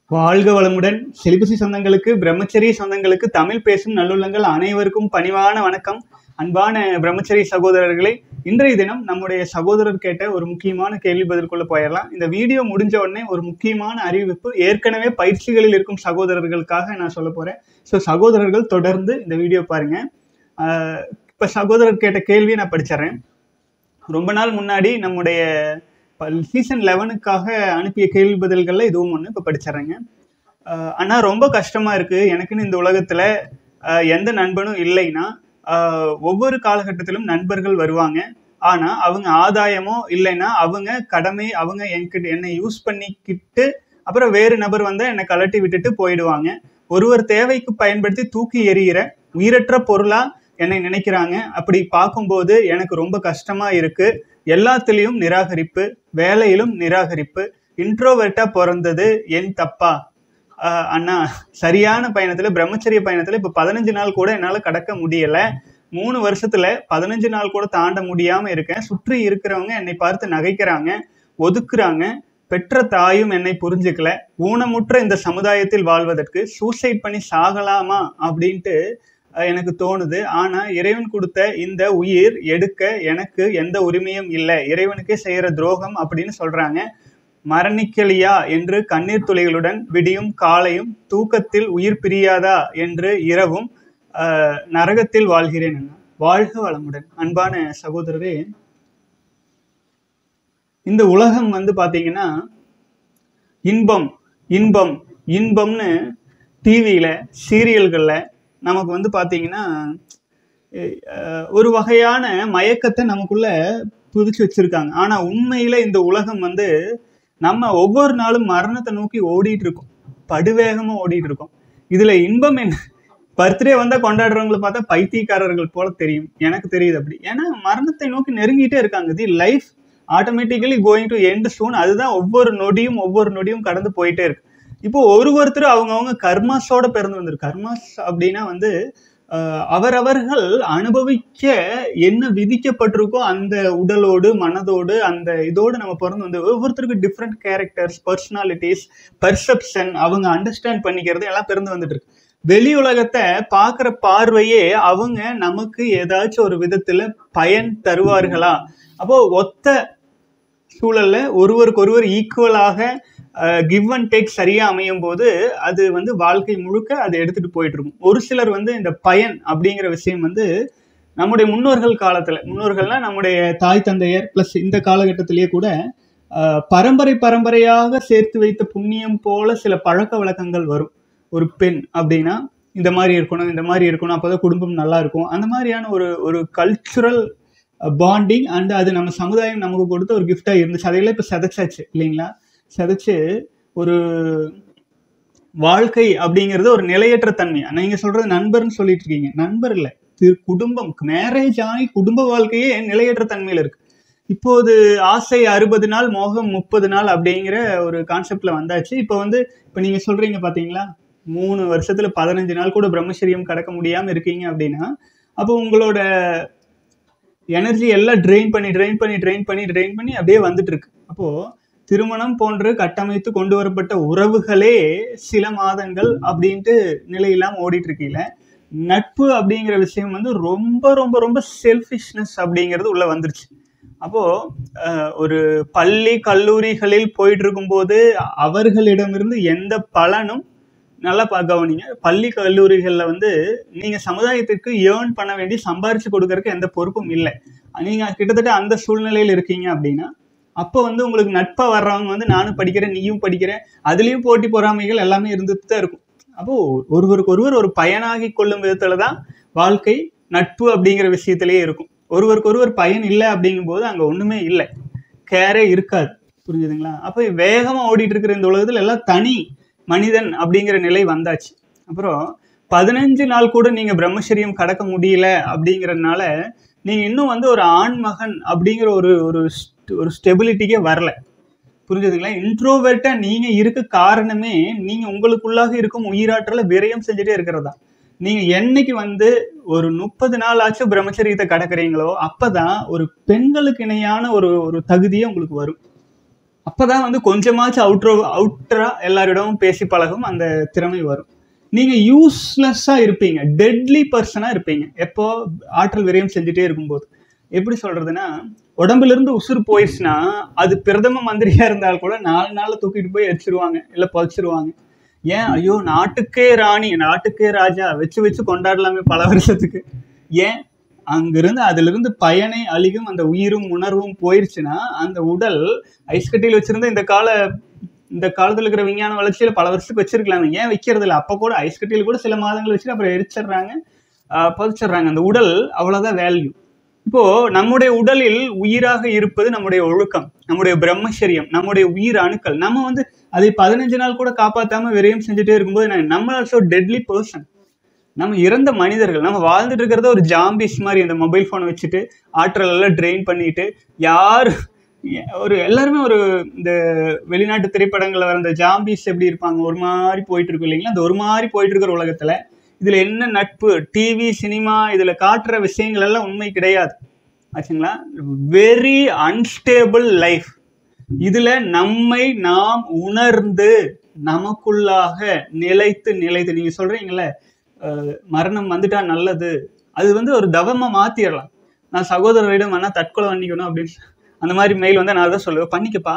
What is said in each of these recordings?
வாழ்க வளமுடன் செலிபசி சொந்தங்களுக்கு பிரம்மச்சரிய சொந்தங்களுக்கு தமிழ் பேசும் நல்லுள்ளங்கள் அனைவருக்கும் பணிவான வணக்கம் அன்பான பிரம்மச்சரிய சகோதரர்களே இன்றைய தினம் நம்முடைய சகோதரர் கேட்ட ஒரு முக்கியமான கேள்வி பதிலுக்குள்ள போயிடலாம் இந்த வீடியோ முடிஞ்ச உடனே ஒரு முக்கியமான அறிவிப்பு ஏற்கனவே பயிற்சிகளில் இருக்கும் சகோதரர்களுக்காக நான் சொல்ல போறேன் ஸோ சகோதரர்கள் தொடர்ந்து இந்த வீடியோ பாருங்க ஆஹ் இப்ப சகோதரர் கேட்ட கேள்வியை நான் படிச்சிடுறேன் ரொம்ப நாள் முன்னாடி நம்முடைய சீசன் லெவனுக்காக அனுப்பிய கேள்வி பதில்கள்ல இதுவும் ஒன்று இப்போ படிச்சிடுறேங்க ஆஹ் அண்ணா ரொம்ப கஷ்டமா இருக்கு எனக்குன்னு இந்த உலகத்துல ஆஹ் எந்த நண்பனும் இல்லைன்னா ஆஹ் ஒவ்வொரு காலகட்டத்திலும் நண்பர்கள் வருவாங்க ஆனா அவங்க ஆதாயமோ இல்லைன்னா அவங்க கடமை அவங்க என்கிட்ட என்னை யூஸ் பண்ணிக்கிட்டு அப்புறம் வேறு நபர் வந்தா என்னை கலட்டி விட்டுட்டு போயிடுவாங்க ஒருவர் தேவைக்கு பயன்படுத்தி தூக்கி எறிகிற உயிரற்ற பொருளா என்னை நினைக்கிறாங்க அப்படி பார்க்கும்போது எனக்கு ரொம்ப கஷ்டமா இருக்கு எல்லாத்துலேயும் நிராகரிப்பு வேலையிலும் நிராகரிப்பு இன்ட்ரோவெர்ட்டா பிறந்தது என் தப்பா ஆஹ் அண்ணா சரியான பயணத்துல பிரம்மச்சரிய பயணத்துல இப்ப பதினஞ்சு நாள் கூட என்னால கடக்க முடியல மூணு வருஷத்துல பதினஞ்சு நாள் கூட தாண்ட முடியாம இருக்கேன் சுற்றி இருக்கிறவங்க என்னை பார்த்து நகைக்கிறாங்க ஒதுக்குறாங்க பெற்ற தாயும் என்னை புரிஞ்சுக்கல ஊனமுற்ற இந்த சமுதாயத்தில் வாழ்வதற்கு சூசைட் பண்ணி சாகலாமா அப்படின்ட்டு அஹ் எனக்கு தோணுது ஆனா இறைவன் கொடுத்த இந்த உயிர் எடுக்க எனக்கு எந்த உரிமையும் இல்லை இறைவனுக்கே செய்யற துரோகம் அப்படின்னு சொல்றாங்க மரணிக்கலியா என்று கண்ணீர் துளிகளுடன் விடியும் காலையும் தூக்கத்தில் உயிர் பிரியாதா என்று இரவும் அஹ், நரகத்தில் வாழ்கிறேன் அண்ணா. வாழ்க வளமுடன் அன்பான சகோதரரே இந்த உலகம் வந்து பாத்தீங்கன்னா இன்பம் இன்பம் இன்பம்னு டிவியில சீரியல்கள்ல நமக்கு வந்து பாத்தீங்கன்னா அஹ், ஒரு வகையான மயக்கத்தை நமக்குள்ள புதிச்சு வச்சிருக்காங்க ஆனா உண்மையில இந்த உலகம் வந்து நம்ம ஒவ்வொரு நாளும் மரணத்தை நோக்கி ஓடிட்டு இருக்கோம் படுவேகமா ஓடிட்டு இருக்கோம் இதுல இன்பம் என்ன பர்த்டே வந்தா கொண்டாடுறவங்களை பார்த்தா பைத்தியக்காரர்கள் போல தெரியும் எனக்கு தெரியுது அப்படி ஏன்னா மரணத்தை நோக்கி நெருங்கிட்டே இருக்காங்க the life automatically going to end soon அதுதான் ஒவ்வொரு நொடியும் ஒவ்வொரு நொடியும் கடந்து போயிட்டே இருக்கு இப்போ ஒரு ஒருத்தர் அவங்கவுங்க கர்மாஸோட பிறந்து வந்திருக்கு கர்மாஸ் அப்படின்னா வந்து ஆஹ், அவரவர்கள் அனுபவிக்க என்ன விதிக்கப்பட்டிருக்கோ அந்த உடலோடு மனதோடு அந்த இதோடு நம்ம பிறந்து வந்து ஒவ்வொருத்தருக்கும் டிஃப்ரெண்ட் கேரக்டர்ஸ் பர்சனாலிட்டிஸ் பர்செப்ஷன் அவங்க அண்டர்ஸ்டாண்ட் பண்ணிக்கிறது எல்லாம் பிறந்து வந்துட்டு இருக்கு வெளி உலகத்தை பார்க்குற பார்வையே அவங்க நமக்கு ஏதாச்சும் ஒரு விதத்துல பயன் தருவார்களா அப்போ ஒத்த சூழல்ல ஒருவருக்கு ஒருவர் ஈக்குவலாக கிவ் அண்ட் டேக் சரியா அமையும் போது அது வந்து வாழ்க்கை முழுக்க அதை எடுத்துட்டு போயிட்டு இருக்கும் ஒரு சிலர் வந்து இந்த பயன் அப்படிங்கிற விஷயம் வந்து நம்முடைய முன்னோர்கள் காலத்துல முன்னோர்கள்னா நம்முடைய தாய் தந்தையர் பிளஸ் இந்த காலகட்டத்திலேயே கூட அஹ், பரம்பரை பரம்பரையாக சேர்த்து வைத்த புண்ணியம் போல சில பழக்க வழக்கங்கள் வரும் ஒரு பெண் அப்படின்னா இந்த மாதிரி இருக்கணும் இந்த மாதிரி இருக்கணும் அப்போதான் குடும்பம் நல்லா இருக்கும் அந்த மாதிரியான ஒரு ஒரு கல்ச்சுரல் பாண்டிங் அண்ட் அது நம்ம சமுதாயம் நமக்கு கொடுத்த ஒரு gift-ஆ இருந்துச்சு அதையெல்லாம் இப்போ செதைச்சாச்சு இல்லைங்களா செதைச்சு ஒரு வாழ்க்கை அப்படிங்கிறது ஒரு நிலையற்ற தன்மை நீங்க சொல்றது நண்பர்னு சொல்லிட்டு இருக்கீங்க நண்பர் இல்லை திரு குடும்பம் மேரேஜ் ஆகி குடும்ப வாழ்க்கையே நிலையற்ற தன்மையில இருக்கு இப்போது ஆசை அறுபது நாள் மோகம் முப்பது நாள் அப்படிங்கிற ஒரு கான்செப்ட்ல வந்தாச்சு இப்போ வந்து இப்போ நீங்க சொல்றீங்க பாத்தீங்களா மூணு வருஷத்துல பதினஞ்சு நாள் கூட பிரம்மச்சரியம் கடக்க முடியாம இருக்கீங்க அப்படின்னா அப்போ உங்களோட எனர்ஜி எல்லாம் ட்ரெயின் பண்ணி ட்ரெயின் பண்ணி ட்ரெயின் பண்ணி ட்ரெயின் பண்ணி அப்படியே வந்துட்டு இருக்கு அப்போ திருமணம் போன்று கட்டமைத்து கொண்டு வரப்பட்ட உறவுகளே சில மாதங்கள் அப்படின்ட்டு நிலையில்லாம ஓடிட்டு இருக்கீல நட்பு அப்படிங்கிற விஷயம் வந்து ரொம்ப ரொம்ப ரொம்ப செல்ஃபிஷ்னஸ் அப்படிங்கிறது உள்ள வந்துருச்சு அப்போ அஹ், ஒரு பள்ளி கல்லூரிகளில் போயிட்டு இருக்கும்போது அவர்களிடமிருந்து எந்த பலனும் நல்லா பா கவனிங்க பள்ளி கல்லூரிகளில் வந்து நீங்கள் சமுதாயத்துக்கு ஏர்ன் பண்ண வேண்டி சம்பாரிச்சு கொடுக்கறதுக்கு எந்த பொறுப்பும் இல்லை நீங்கள் கிட்டத்தட்ட அந்த சூழ்நிலையில் இருக்கீங்க அப்படின்னா அப்போ வந்து உங்களுக்கு நட்பாக வர்றவங்க வந்து நானும் படிக்கிறேன் நீயும் படிக்கிற அதுலேயும் போட்டி பொறாமைகள் எல்லாமே இருந்துட்டு தான் இருக்கும் அப்போ ஒருவருக்கு ஒருவர் ஒரு பயனாகி கொள்ளும் விதத்துல தான் வாழ்க்கை நட்பு அப்படிங்கிற விஷயத்திலேயே இருக்கும் ஒருவருக்கு ஒருவர் பயன் இல்லை அப்படிங்கும்போது அங்கே ஒன்றுமே இல்லை கேரே இருக்காது புரிஞ்சுதுங்களா அப்போ வேகமா ஓடிட்டு இருக்கிற இந்த உலகத்துல எல்லாம் தனி மனிதன் அப்படிங்கிற நிலை வந்தாச்சு அப்புறம் பதினஞ்சு நாள் கூட நீங்க பிரம்மச்சரியம் கடக்க முடியல அப்படிங்கறதுனால நீங்க இன்னும் வந்து ஒரு ஆண் மகன் அப்படிங்கிற ஒரு ஒரு st- ஒரு ஸ்டெபிலிட்டிக்கே வரல புரிஞ்சுதுங்களா இன்ட்ரோவெர்ட்டா நீங்க இருக்க காரணமே நீங்க உங்களுக்குள்ளாக இருக்கும் உயிராற்றலை விரயம் செஞ்சுட்டே இருக்கிறதா நீங்க என்னைக்கு வந்து ஒரு முப்பது நாள் ஆச்சு பிரம்மச்சரியத்தை கடக்குறீங்களோ அப்பதான் ஒரு பெண்களுக்கு இணையான ஒரு ஒரு தகுதியே உங்களுக்கு வரும் அப்பதான் வந்து கொஞ்சமாச்சும் அவுட்ரோ அவுட்டரா எல்லாரிடமும் பேசி பழகும் அந்த திறமை வரும் நீங்க யூஸ்லெஸ்ஸா இருப்பீங்க டெட்லி பர்சனா இருப்பீங்க எப்போ ஆற்றல் விரயம் செஞ்சுட்டே இருக்கும்போது எப்படி சொல்றதுன்னா உடம்புல இருந்து உசுறு போயிடுச்சுன்னா அது பிரதம மந்திரியா இருந்தால் கூட நாலு நாள்ல தூக்கிட்டு போய் எரிச்சிருவாங்க இல்ல புதைச்சிருவாங்க ஏன் ஐயோ நாட்டுக்கே ராணி நாட்டுக்கே ராஜா வச்சு வச்சு கொண்டாடலாமே பல வருஷத்துக்கு ஏன் அங்கிருந்து அதுல இருந்து பயனை அழிகும் அந்த உயிரும் உணர்வும் போயிருச்சுன்னா அந்த உடல் ஐஸ் கட்டியில் வச்சிருந்த இந்த கால இந்த காலத்துல இருக்கிற விஞ்ஞான வளர்ச்சியில பல வருஷத்துக்கு வச்சிருக்கலாமே ஏன் வைக்கிறது இல்லை அப்ப கூட ஐஸ் கட்டியில் கூட சில மாதங்கள் வச்சுட்டு அப்புறம் எரிச்சிடுறாங்க ஆஹ் புதைச்சிடுறாங்க அந்த உடல் அவ்வளவுதான் வேல்யூ இப்போ நம்முடைய உடலில் உயிராக இருப்பது நம்முடைய ஒழுக்கம் நம்முடைய பிரம்மச்சரியம் நம்முடைய உயிர் அணுக்கள் நம்ம வந்து அதை பதினஞ்சு நாள் கூட காப்பாத்தாம விரயம் செஞ்சுட்டே இருக்கும்போது நான் நம்ம ஆல்சோ டெட்லி பர்சன் நம்ம இறந்த மனிதர்கள் நம்ம வாழ்ந்துட்டு இருக்கிறத ஒரு ஜாம்பிஸ் மாதிரி இந்த மொபைல் ஃபோனை வச்சுட்டு ஆற்றல் எல்லாம் ட்ரெயின் பண்ணிட்டு யார் ஒரு எல்லாருமே ஒரு இந்த வெளிநாட்டு திரைப்படங்கள்ல வர இந்த ஜாம்பிஸ் எப்படி இருப்பாங்க ஒரு மாதிரி போயிட்டு இருக்கும் இல்லைங்களா அந்த ஒரு மாதிரி போயிட்டு இருக்கிற உலகத்துல இதுல என்ன நட்பு டிவி சினிமா இதுல காட்டுற விஷயங்கள் எல்லாம் உண்மை கிடையாது ஆச்சுங்களா வெரி அன்ஸ்டேபிள் லைஃப் இதுல நம்மை நாம் உணர்ந்து நமக்குள்ளாக நிலைத்து நிலைத்து நீங்க சொல்றீங்கல்ல அஹ், மரணம் வந்துட்டா நல்லது அது வந்து ஒரு தவமா மாத்திடலாம் நான் சகோதரரிடம் வேணா தற்கொலை பண்ணிக்கணும் அப்படின்னு அந்த மாதிரி மெயில் வந்து நான் தான் சொல்லுவேன் பண்ணிக்கப்பா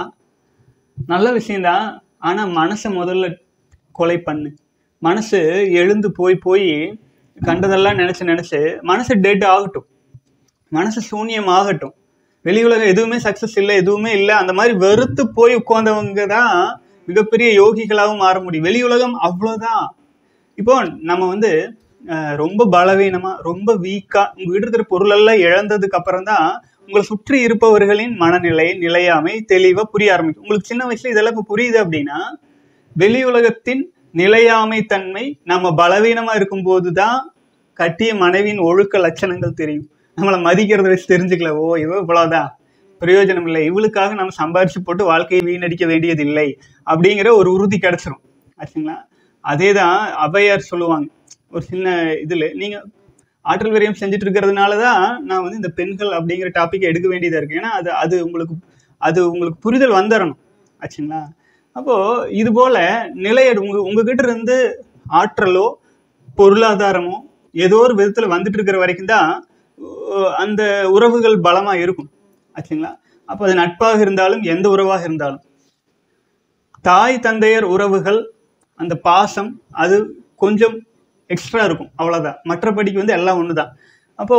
நல்ல விஷயம்தான் ஆனா மனசை முதல்ல கொலை பண்ணு மனசு எழுந்து போய் போய் கண்டதெல்லாம் நினைச்சு நினைச்சு மனசு டெட் ஆகட்டும் மனசு சூன்யம் ஆகட்டும் வெளி உலகம் எதுவுமே சக்சஸ் இல்லை எதுவுமே இல்லை அந்த மாதிரி வெறுத்து போய் உட்கார்ந்தவங்க தான் மிகப்பெரிய யோகிகளாகவும் மாற முடியும் வெளி உலகம் அவ்வளவுதான் இப்போ நம்ம வந்து அஹ், ரொம்ப பலவீனமா ரொம்ப வீக்கா உங்ககிட்ட இருக்கிற பொருள் எல்லாம் இழந்ததுக்கு அப்புறம் தான் உங்களை சுற்றி இருப்பவர்களின் மனநிலை நிலையாமை தெளிவா புரிய ஆரம்பிக்கும் உங்களுக்கு சின்ன வயசுல இதெல்லாம் இப்ப புரியுது அப்படின்னா வெளி உலகத்தின் நிலையாமை தன்மை நம்ம பலவீனமா இருக்கும்போது தான் கட்டிய மனைவியின் ஒழுக்க லட்சணங்கள் தெரியும் நம்மளை மதிக்கிறத வச்சு தெரிஞ்சுக்கல ஓ இவ இவ்வளவுதான் பிரயோஜனம் இல்லை இவளுக்காக நம்ம சம்பாரிச்சு போட்டு வாழ்க்கையை வீணடிக்க வேண்டியது இல்லை அப்படிங்கிற ஒரு உறுதி கிடைச்சிரும் ஆச்சுங்களா அதே தான் அபையார் சொல்லுவாங்க ஒரு சின்ன இதுல நீங்க ஆற்றல் விரயம் செஞ்சுட்டு இருக்கிறதுனால தான் நான் வந்து இந்த பெண்கள் அப்படிங்கிற டாபிக் எடுக்க வேண்டியதா இருக்கு ஏன்னா அது அது உங்களுக்கு அது உங்களுக்கு புரிதல் வந்துடணும் ஆச்சுங்களா அப்போ இது போல நிலை உங்க உங்ககிட்ட இருந்து ஆற்றலோ பொருளாதாரமோ ஏதோ ஒரு விதத்துல வந்துட்டு இருக்கிற வரைக்கும் தான் அஹ், அந்த உறவுகள் பலமா இருக்கும் ஆச்சுங்களா அப்போ அது நட்பாக இருந்தாலும் எந்த உறவாக இருந்தாலும் தாய் தந்தையர் உறவுகள் அந்த பாசம் அது கொஞ்சம் எக்ஸ்ட்ரா இருக்கும் அவ்வளவுதான் மற்றபடிக்கு வந்து எல்லாம் ஒண்ணுதான் அப்போ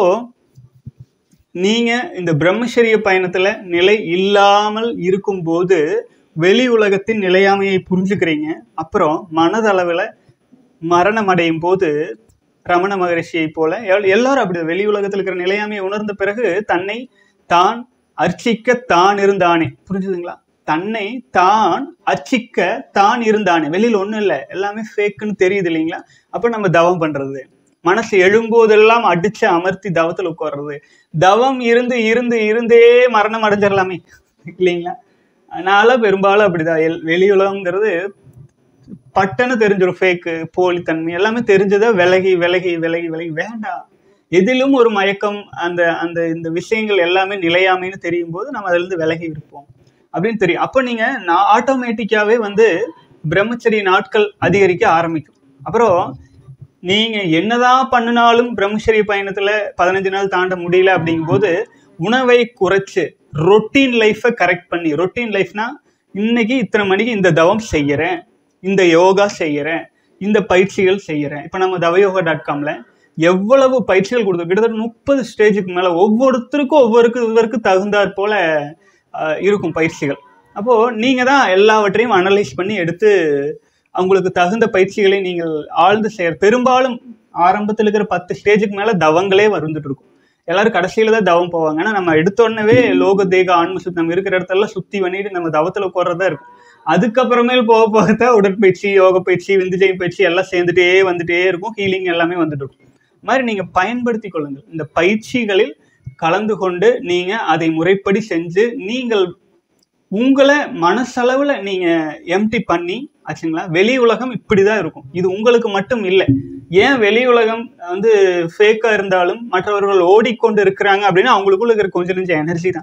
நீங்க இந்த பிரம்மச்சரிய பயணத்துல நிலை இல்லாமல் இருக்கும்போது வெளி உலகத்தின் நிலையாமையை புரிஞ்சுக்கிறீங்க அப்புறம் மனதளவில் மரணம் அடையும் போது ரமண மகரிஷியை போல எல்- எல்லாரும் அப்படி வெளி உலகத்தில் இருக்கிற நிலையாமையை உணர்ந்த பிறகு தன்னை தான் அர்ச்சிக்க தான் இருந்தானே புரிஞ்சுதுங்களா தன்னை தான் அர்ச்சிக்க தான் இருந்தானே வெளியில ஒண்ணும் இல்லை எல்லாமே ஃபேக்குன்னு தெரியுது இல்லைங்களா அப்ப நம்ம தவம் பண்றது மனசு எழும்போதெல்லாம் அடிச்சு அமர்த்தி தவத்துல உட்கார்றது தவம் இருந்து இருந்து இருந்தே மரணம் அடைஞ்சிடலாமே இல்லைங்களா அதனால பெரும்பாலும் அப்படிதான் எல்- வெளி உலகங்கிறது பட்டன்னு தெரிஞ்சிடும் ஃபேக்கு போலித்தன்மை எல்லாமே தெரிஞ்சதை விலகி விலகி விலகி விலகி வேண்டாம் எதிலும் ஒரு மயக்கம் அந்த அந்த இந்த விஷயங்கள் எல்லாமே நிலையாமைன்னு தெரியும் போது நம்ம அதுல இருந்து விலகி இருப்போம் அப்படின்னு தெரியும் அப்போ நீங்க நான் ஆட்டோமேட்டிக்காவே வந்து பிரம்மச்சரிய நாட்கள் அதிகரிக்க ஆரம்பிக்கும் அப்புறம் நீங்க என்னதான் பண்ணினாலும் பிரம்மச்சரிய பயணத்துல பதினஞ்சு நாள் தாண்ட முடியல அப்படிங்கும்போது உணவை குறைச்சு ரொட்டீன் லைஃப்பை கரெக்ட் பண்ணி ரொட்டீன் லைஃப்னா இன்னைக்கு இத்தனை மணிக்கு இந்த தவம் செய்யறேன் இந்த யோகா செய்யறேன் இந்த பயிற்சிகள் செய்யறேன் இப்போ நம்ம தவயோகா டாட் காம்ல எவ்வளவு பயிற்சிகள் கொடுத்தோம் கிட்டத்தட்ட முப்பது ஸ்டேஜுக்கு மேல ஒவ்வொருத்தருக்கும் ஒவ்வொருக்கு இவருக்கு தகுந்தாற் போல ஆஹ், இருக்கும் பயிற்சிகள் அப்போ நீங்க தான் எல்லாவற்றையும் அனலைஸ் பண்ணி எடுத்து அவங்களுக்கு தகுந்த பயிற்சிகளை நீங்கள் ஆழ்ந்து செய்ய பெரும்பாலும் ஆரம்பத்தில் இருக்கிற பத்து ஸ்டேஜுக்கு மேல தவங்களே வந்துட்டு இருக்கும் எல்லாரும் கடைசியில தான் தவம் போவாங்க ஆனா நம்ம எடுத்தோடனே லோக தேக ஆன்ம சுத்தி நம்ம இருக்கிற இடத்துல சுத்தி பண்ணிட்டு நம்ம தவத்துல உட்கார்றதா இருக்கும் அதுக்கப்புறமேல் போக போகத்தான் உடற்பயிற்சி யோக பயிற்சி விந்துஜெயம் பயிற்சி எல்லாம் சேர்ந்துட்டே வந்துட்டே இருக்கும் ஹீலிங் எல்லாமே வந்துட்டு இருக்கும் இது மாதிரி நீங்க பயன்படுத்தி கொள்ளுங்கள் இந்த பயிற்சிகளில் கலந்து கொண்டு நீங்க அதை முறைப்படி செஞ்சு நீங்கள் உங்களை மனசளவுல நீங்க எம்டி பண்ணி ஆச்சுங்களா வெளி உலகம் இப்படிதான் இருக்கும் இது உங்களுக்கு மட்டும் இல்லை ஏன் வெளி உலகம் வந்து ஃபேக்கா இருந்தாலும் மற்றவர்கள் ஓடிக்கொண்டு இருக்கிறாங்க அப்படின்னா அவங்களுக்குள்ள இருக்கிற கொஞ்சம் நெஞ்ச எனர்ஜி தான்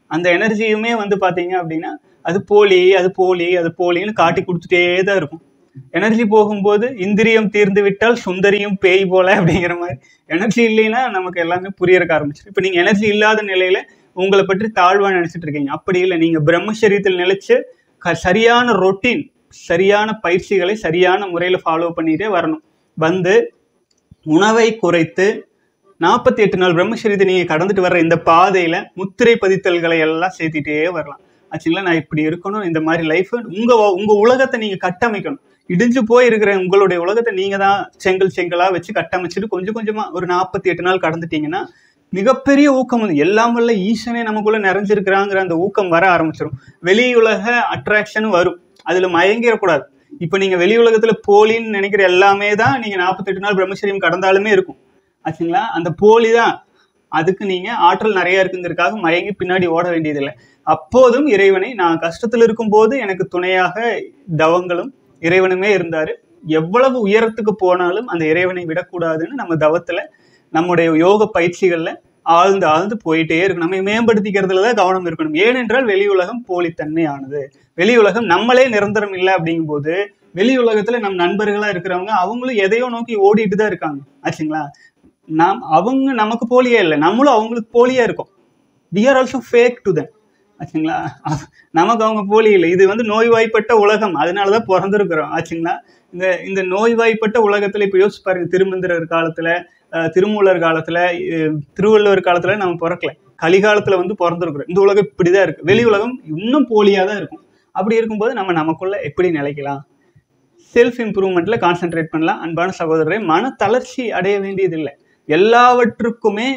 அந்த எனர்ஜியுமே வந்து பார்த்தீங்க அப்படின்னா அது போலி அது போலி அது போலின்னு காட்டி கொடுத்துட்டே தான் இருக்கும் எனர்ஜி போகும்போது இந்திரியம் தீர்ந்து விட்டால் சுந்தரியும் பேய் போல அப்படிங்கிற மாதிரி எனர்ஜி இல்லைன்னா நமக்கு எல்லாமே புரியறக்க ஆரம்பிச்சிடும் இப்போ நீங்கள் எனர்ஜி இல்லாத நிலையில உங்களை பற்றி தாழ்வா நினைச்சிட்டு இருக்கீங்க அப்படி இல்லை நீங்க பிரம்மச்சரியத்தில் நிலைச்சு க- சரியான ரொட்டீன் சரியான பயிற்சிகளை சரியான முறையில் ஃபாலோ பண்ணிட்டே வரணும் வந்து உணவை குறைத்து நாற்பத்தி எட்டு நாள் பிரம்மச்சரியத்தை நீங்கள் கடந்துட்டு வர்ற இந்த பாதையில் முத்திரை பதித்தல்களை எல்லாம் சேர்த்திட்டே வரலாம் ஆச்சுங்களா நான் இப்படி இருக்கணும் இந்த மாதிரி லைஃப் உங்கள் உங்கள் உலகத்தை நீங்கள் கட்டமைக்கணும் இடிஞ்சு போய் இருக்கிற உங்களுடைய உலகத்தை நீங்கள் தான் செங்கல் செங்கலாக வச்சு கட்டமைச்சிட்டு கொஞ்சம் கொஞ்சமாக ஒரு நாற்பத்தி எட்டு நாள் கடந்துட்டீங்கன்னா மிகப்பெரிய ஊக்கம் வந்து எல்லாம் வல்ல ஈசனே நமக்குள்ள நிறைஞ்சிருக்கிறாங்கிற அந்த ஊக்கம் வர ஆரம்பிச்சிடும் வெளி உலக அட்ராக்ஷன் வரும் அதில் மயங்கிடக்கூடாது இப்போ நீங்கள் வெளி உலகத்தில் போலின்னு நினைக்கிற எல்லாமே தான் நீங்கள் நாற்பத்தெட்டு நாள் பிரம்மச்சரியம் கடந்தாலுமே இருக்கும் ஆச்சுங்களா அந்த போலி தான் அதுக்கு நீங்க ஆற்றல் நிறைய இருக்குங்கிறதுக்காக மயங்கி பின்னாடி ஓட வேண்டியதில்லை அப்போதும் இறைவனை நான் கஷ்டத்தில் இருக்கும்போது எனக்கு துணையாக தவங்களும் இறைவனுமே இருந்தாரு எவ்வளவு உயரத்துக்கு போனாலும் அந்த இறைவனை விடக்கூடாதுன்னு நம்ம தவத்துல நம்முடைய யோக பயிற்சிகள்ல ஆழ்ந்து ஆழ்ந்து போயிட்டே இருக்கணும் நம்ம மேம்படுத்திக்கிறதுல தான் கவனம் இருக்கணும் ஏனென்றால் வெளி உலகம் போலித்தன்மையானது வெளி உலகம் நம்மளே நிரந்தரம் இல்லை அப்படிங்கும்போது வெளி உலகத்துல நம் நண்பர்களா இருக்கிறவங்க அவங்களும் எதையோ நோக்கி ஓடிட்டு தான் இருக்காங்க ஆச்சுங்களா நாம் அவங்க நமக்கு போலியே இல்லை நம்மளும் அவங்களுக்கு போலியா இருக்கோம் we are also fake to them ஆச்சுங்களா அ- நமக்கு அவங்க போலி இல்லை இது வந்து நோய்வாய்ப்பட்ட உலகம் அதனால தான் பிறந்திருக்கிறோம் ஆச்சுங்களா இந்த இந்த நோய்வாய்ப்பட்ட உலகத்துல இப்போ யோசிச்சு பாருங்க திருமந்திரர் காலத்துல அஹ், திருமூலர் காலத்துல அஹ், திருவள்ளுவர் காலத்துல நம்ம பிறக்கல கலிகாலத்துல வந்து பிறந்திருக்கிறோம் இந்த உலகம் இப்படிதான் இருக்கு வெளி உலகம் இன்னும் போலியா தான் இருக்கும் அப்படி இருக்கும்போது நம்ம நமக்குள்ள எப்படி நிலைக்கலாம் செல்ஃப் இம்ப்ரூவ்மெண்ட்ல கான்சென்ட்ரேட் பண்ணலாம் அன்பான சகோதரரை மன தளர்ச்சி அடைய வேண்டியதில்லை எல்லாவற்றுக்குமே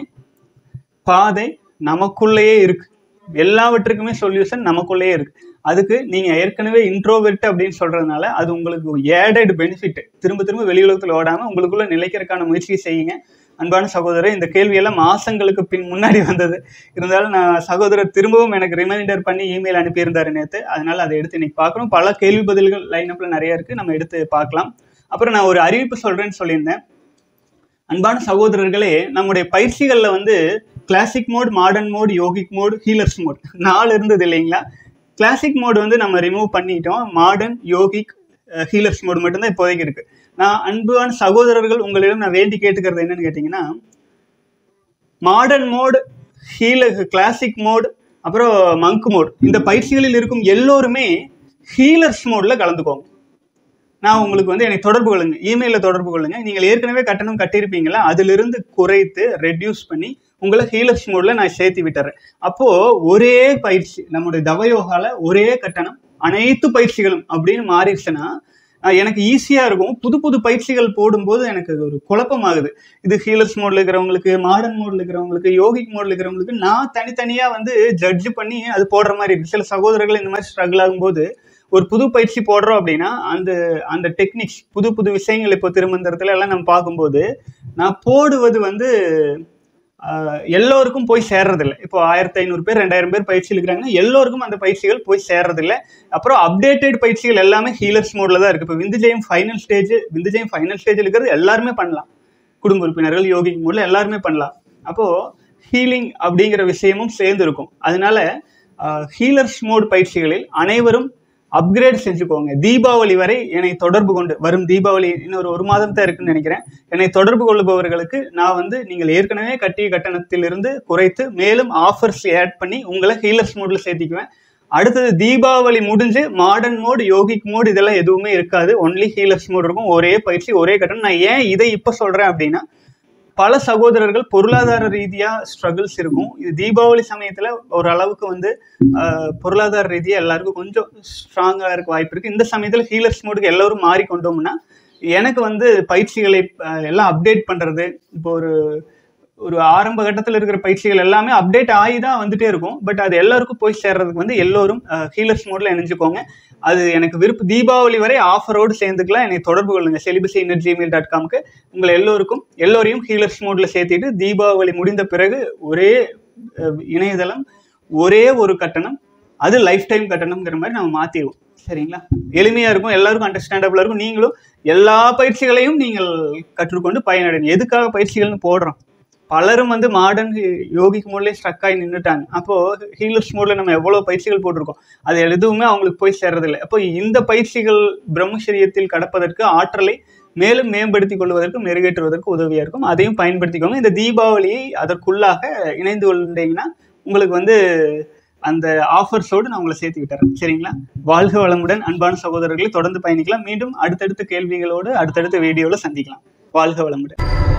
பாதை நமக்குள்ளேயே இருக்கு எல்லாவற்றுக்குமே சொல்யூஷன் நமக்குள்ளேயே இருக்கு அதுக்கு நீங்க ஏற்கனவே இன்ட்ரோவெர்ட் அப்படின்னு சொல்றதுனால அது உங்களுக்கு ஏடட் பெனிஃபிட் திரும்ப திரும்ப வெளி உலகத்துல ஓடாம உங்களுக்குள்ள நிலைக்கிறதுக்கான முயற்சியை செய்யுங்க அன்பான சகோதரர் இந்த கேள்வியெல்லாம் மாசங்களுக்கு பின் முன்னாடி வந்தது இருந்தாலும் நான் சகோதரர் திரும்பவும் எனக்கு ரிமைண்டர் பண்ணி இமெயில் அனுப்பியிருந்தாரு நேற்று அதனால அதை எடுத்து இன்னைக்கு பார்க்குறோம் பல கேள்வி பதில்கள் லைனப்ல நிறைய இருக்கு நம்ம எடுத்து பார்க்கலாம் அப்புறம் நான் ஒரு அறிவிப்பு சொல்றேன்னு சொல்லியிருந்தேன் அன்பான சகோதரர்களே நம்முடைய பயிற்சிகளில் வந்து classic mode modern mode yogic mode healers mode நாலு இருந்தது இல்லைங்களா கிளாசிக் மோட் வந்து நம்ம ரிமூவ் பண்ணிட்டோம் மாடர்ன் யோகிக் ஹீலர்ஸ் மோட் மட்டும்தான் இப்போதைக்கு இருக்கு நான் அன்பான சகோதரர்கள் உங்களிடம் நான் வேண்டி கேட்டுக்கிறது என்னன்னு கேட்டிங்கன்னா modern mode healer classic mode அப்புறம் மங்க் மோட் இந்த பயிற்சிகளில் இருக்கும் எல்லோருமே ஹீலர்ஸ் மோடில் கலந்துக்கோங்க நான் உங்களுக்கு வந்து எனக்கு தொடர்பு கொள்ளுங்க இமெயிலில் தொடர்பு கொள்ளுங்க நீங்கள் ஏற்கனவே கட்டணம் கட்டியிருப்பீங்களா அதிலிருந்து குறைத்து ரெடியூஸ் பண்ணி உங்களை ஹீலர்ஸ் மோட்ல நான் சேர்த்து விட்டுறேன் அப்போ ஒரே பயிற்சி நம்முடைய தவயோகால ஒரே கட்டணம் அனைத்து பயிற்சிகளும் அப்படின்னு மாறிடுச்சுன்னா அஹ், எனக்கு ஈஸியா இருக்கும் புது புது பயிற்சிகள் போடும்போது எனக்கு அது ஒரு குழப்பமாகுது இது ஹீலர்ஸ் மோட்ல இருக்கிறவங்களுக்கு மாடர்ன் மோட்ல இருக்கிறவங்களுக்கு யோகிக் மோட்ல இருக்கிறவங்களுக்கு நான் தனித்தனியா வந்து ஜட்ஜ் பண்ணி அது போடுற மாதிரி இருக்கு சில சகோதரர்கள் இந்த மாதிரி ஸ்ட்ரகிள் ஆகும்போது ஒரு புது பயிற்சி போடுறோம் அப்படின்னா அந்த அந்த டெக்னிக்ஸ் புது புது விஷயங்கள் இப்போ திருமந்திரத்துல எல்லாம் நம்ம பார்க்கும்போது நான் போடுவது வந்து ஆஹ், எல்லோருக்கும் போய் சேர்றதில்ல இப்போ ஆயிரத்தி ஐநூறு பேர் ரெண்டாயிரம் பேர் பயிற்சி இருக்கிறாங்கன்னா எல்லோருக்கும் அந்த பயிற்சிகள் போய் சேர்றதில்ல அப்புறம் அப்டேட்டட் பயிற்சிகள் எல்லாமே ஹீலர்ஸ் மோட்ல தான் இருக்கு இப்போ Vindujayam final stage Vindujayam final ஸ்டேஜில் இருக்கிறது எல்லாருமே பண்ணலாம் குடும்ப உறுப்பினர்கள் யோகிக் மோட்ல எல்லாருமே பண்ணலாம் அப்போ ஹீலிங் அப்படிங்கிற விஷயமும் சேர்ந்து இருக்கும் அதனால ஹீலர்ஸ் மோட் பயிற்சிகளில் அனைவரும் அப்கிரேட் செஞ்சுக்கோங்க தீபாவளி வரை என்னை தொடர்பு கொண்டு வரும் தீபாவளி இன்னொரு ஒரு மாதம் தான் இருக்குன்னு நினைக்கிறேன் என்னை தொடர்பு கொள்ளுபவர்களுக்கு நான் வந்து நீங்கள் ஏற்கனவே கட்டிய கட்டணத்திலிருந்து குறைத்து மேலும் ஆஃபர்ஸ் ஆட் பண்ணி உங்களை ஹீலர்ஸ் மோட்ல சேர்த்திக்குவேன் அடுத்தது தீபாவளி முடிஞ்சு மாடர்ன் மோட் யோகிக் மோட் இதெல்லாம் எதுவுமே இருக்காது ஒன்லி ஹீலர்ஸ் மோட் இருக்கும் ஒரே பயிற்சி ஒரே கட்டணம் நான் ஏன் இதை இப்போ சொல்றேன் அப்படின்னா பல சகோதரர்கள் பொருளாதார ரீதியா ஸ்ட்ரகிள்ஸ் இருக்கும் இது தீபாவளி சமயத்துல ஒரு அளவுக்கு வந்து ஆஹ், பொருளாதார ரீதியா எல்லாருக்கும் கொஞ்சம் ஸ்ட்ராங்கா இருக்க வாய்ப்பு இருக்கு இந்த சமயத்துல ஹீலர்ஸ் மோடுக்கு எல்லாரும் மாறி கொண்டோம்னா எனக்கு வந்து பயிற்சிகளை ஆஹ், எல்லாம் அப்டேட் பண்றது இப்போ ஒரு ஒரு ஆரம்ப கட்டத்தில் இருக்கிற பயிற்சிகள் எல்லாமே அப்டேட் ஆகி தான் வந்துட்டே இருக்கும் பட் அது எல்லாருக்கும் போய் சேர்றதுக்கு வந்து எல்லோரும் ஹீலர்ஸ் மோட்ல இணைஞ்சுக்கோங்க அது எனக்கு விருப்ப தீபாவளி வரை ஆஃபரோடு சேர்ந்துக்கலாம் என்னை தொடர்பு கொள்ளுங்க செலிபசி இன்னர் ஜிமெயில் டாட் காம்க்கு உங்களை எல்லோருக்கும் எல்லோரையும் ஹீலர்ஸ் மோட்ல சேர்த்திட்டு தீபாவளி முடிந்த பிறகு ஒரே அஹ், இணையதளம் ஒரே ஒரு கட்டணம் அது லைஃப் டைம் கட்டணம்ங்கிற மாதிரி நம்ம மாத்திடுவோம் சரிங்களா எளிமையா இருக்கும் எல்லாருக்கும் அண்டர்ஸ்டாண்டபிளா இருக்கும் நீங்களும் எல்லா பயிற்சிகளையும் நீங்கள் கற்றுக்கொண்டு பயனடைங்க எதுக்காக பயிற்சிகள்னு போடுறோம் பலரும் வந்து மாடர்ன் யோகிக் மோட்லேயே ஸ்ட்ரக் ஆகி நின்றுட்டாங்க அப்போ ஹீலர்ஸ் மோட்ல நம்ம எவ்வளோ பயிற்சிகள் போட்டிருக்கோம் அது எதுவுமே அவங்களுக்கு போய் சேர்றதில்லை அப்போ இந்த பயிற்சிகள் பிரம்மச்சரியத்தில் கடப்பதற்கு ஆற்றலை மேலும் மேம்படுத்திக் கொள்வதற்கு மெருகேற்றுவதற்கு உதவியா இருக்கும் அதையும் பயன்படுத்திக்கோங்க இந்த தீபாவளியை அதற்குள்ளாக இணைந்து கொண்டீங்கன்னா உங்களுக்கு வந்து அந்த ஆஃபர்ஸோடு நான் உங்களை சேர்த்து விட்டுறேன் சரிங்களா வாழ்க வளமுடன் அன்பான சகோதரர்களை தொடர்ந்து பயணிக்கலாம் மீண்டும் அடுத்தடுத்த கேள்விகளோடு அடுத்தடுத்த வீடியோவில் சந்திக்கலாம் வாழ்க வளமுடன்